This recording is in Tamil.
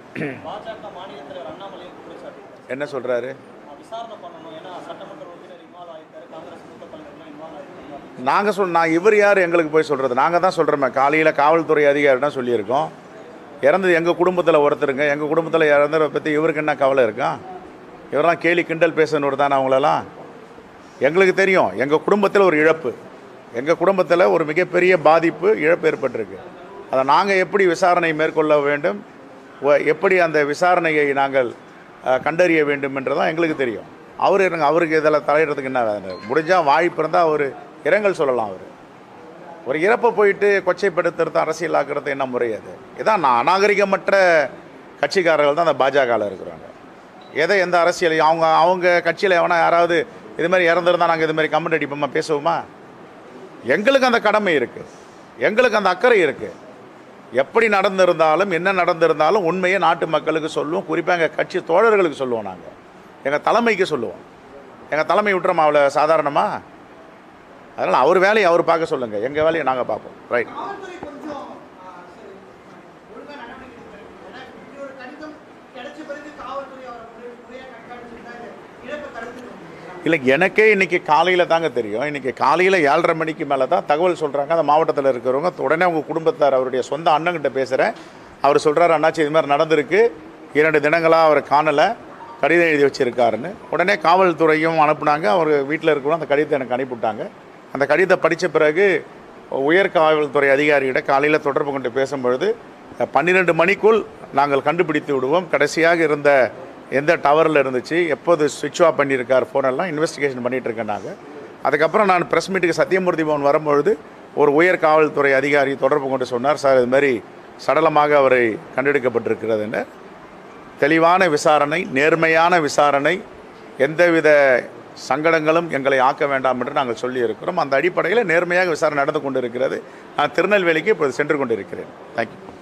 பாஜக மாநில தலைவர் அண்ணாமலையை குற்றச்சாட்டு என்ன சொல்கிறாரு விசாரணை பண்ணணும் ஏன்னா சட்டமன்ற உறுப்பினர் இன்வால்வ் ஆயிருக்காரு காங்கிரஸ் மூத்த தலைவர்லாம் இன்வால்வ் ஆயிருக்காங்க நாங்கள் சொல் நான் இவர் யார் எங்களுக்கு போய் சொல்கிறது நாங்கள் தான் சொல்கிறோமே காலையில் காவல்துறை அதிகாரிடம் சொல்லியிருக்கோம் இறந்தது எங்கள் குடும்பத்தில் ஒருத்தருங்க எங்கள் குடும்பத்தில் இறந்ததை பற்றி இவருக்கு என்ன கவலை இருக்கான் இவரெல்லாம் கேலி கிண்டல் பேசணும் தானே அவங்களெல்லாம் எங்களுக்கு தெரியும் எங்கள் குடும்பத்தில் ஒரு இழப்பு எங்கள் குடும்பத்தில் ஒரு மிகப்பெரிய பாதிப்பு இழப்பு ஏற்பட்டிருக்கு அதை நாங்கள் எப்படி விசாரணை மேற்கொள்ள வேண்டும் ஒ- எப்படி அந்த விசாரணையை நாங்கள் அஹ், கண்டறிய வேண்டும் என்றதான் எங்களுக்கு தெரியும் அவர் இருங்க அவருக்கு இதில் தலையிடுறதுக்கு என்ன வேலை? முடிஞ்சா வாய்ப்பு இருந்தால் அவர் இரங்கல் சொல்லலாம் அவர் ஒரு இறப்பை போயிட்டு கொச்சைப்படுத்துறது அரசியலாக்குறது என்ன முறை அது இதான் நான் அநாகரிகமற்ற கட்சிக்காரர்கள் தான் அந்த பாஜகவில் இருக்கிறாங்க எதை எந்த அரசியலையும் அவங்க அவங்க கட்சியில் எவனா யாராவது இது மாதிரி இறந்துருந்தா நாங்கள் இது மாதிரி கமெண்ட் அடிப்போமா பேசுவோமா எங்களுக்கு அந்த கடமை இருக்குது எங்களுக்கு அந்த அக்கறை இருக்குது எப்படி நடந்திருந்தாலும் என்ன நடந்திருந்தாலும் உண்மையை நாட்டு மக்களுக்கு சொல்லுவோம் குறிப்பாக எங்கள் கட்சி தோழர்களுக்கு சொல்லுவோம் நாங்கள் எங்கள் தலைமைக்கு சொல்லுவோம் எங்கள் தலைமை விட்டுறோமா அவ்வளோ சாதாரணமாக அதனால் அவர் வேலையை அவர் பார்க்க சொல்லுங்கள் எங்கள் வேலையை நாங்கள் பார்ப்போம் ரைட் காவல்துறை கொஞ்சம் ஆ, சரி, ஒழுங்கா நடவடிக்கை எடுக்கணும். ஏன்னா இப்படி ஒரு கடிதம் கிடைச்ச பிறகு காவல்துறை அவரை முறை- முறையா கண்காணிச்சுட்டா இந்த இழப்பை தடுத்துட்டு இல்லை எனக்கே இன்றைக்கி காலையில் தாங்க தெரியும் இன்றைக்கி காலையில் ஏழரை மணிக்கு மேலே தான் தகவல் சொல்கிறாங்க அந்த மாவட்டத்தில் இருக்கிறவங்க உடனே அவங்க குடும்பத்தார் அவருடைய சொந்த அண்ணங்கிட்ட பேசுகிறேன் அவர் சொல்கிறாரு அண்ணாச்சி இது மாதிரி நடந்திருக்கு இரண்டு தினங்களாக அவர் காணலை கடிதம் எழுதி வச்சுருக்காருன்னு உடனே காவல்துறையும் அனுப்புனாங்க அவர் வீட்டில் இருக்கிறவங்க அந்த கடிதத்தை எனக்கு அனுப்பிவிட்டாங்க அந்த கடிதத்தை படித்த பிறகு உயர் காவல்துறை அதிகாரிகிட்ட காலையில் தொடர்பு கொண்டு பேசும்பொழுது பன்னிரெண்டு மணிக்குள் நாங்கள் கண்டுபிடித்து விடுவோம் கடைசியாக இருந்த எந்த டவரில் இருந்துச்சு எப்போது சுவிட்ச் ஆஃப் பண்ணியிருக்கார் ஃபோனெல்லாம் இன்வெஸ்டிகேஷன் பண்ணிகிட்டு இருக்கேன் நாங்கள் அதுக்கப்புறம் நான் ப்ரெஸ் மீட்டுக்கு சத்தியமூர்த்தி பவன் வரும்பொழுது ஒரு உயர் காவல்துறை அதிகாரி தொடர்பு கொண்டு சொன்னார் சார் இது மாதிரி சடலமாக அவரை கண்டெடுக்கப்பட்டிருக்கிறதுன்னு தெளிவான விசாரணை நேர்மையான விசாரணை எந்தவித சங்கடங்களும் எங்களை ஆக்க வேண்டாம் என்று நாங்கள் சொல்லியிருக்கிறோம் அந்த அடிப்படையில் நேர்மையாக விசாரணை நடந்து கொண்டிருக்கிறது நான் திருநெல்வேலிக்கு இப்போது சென்று கொண்டிருக்கிறேன் தேங்க்யூ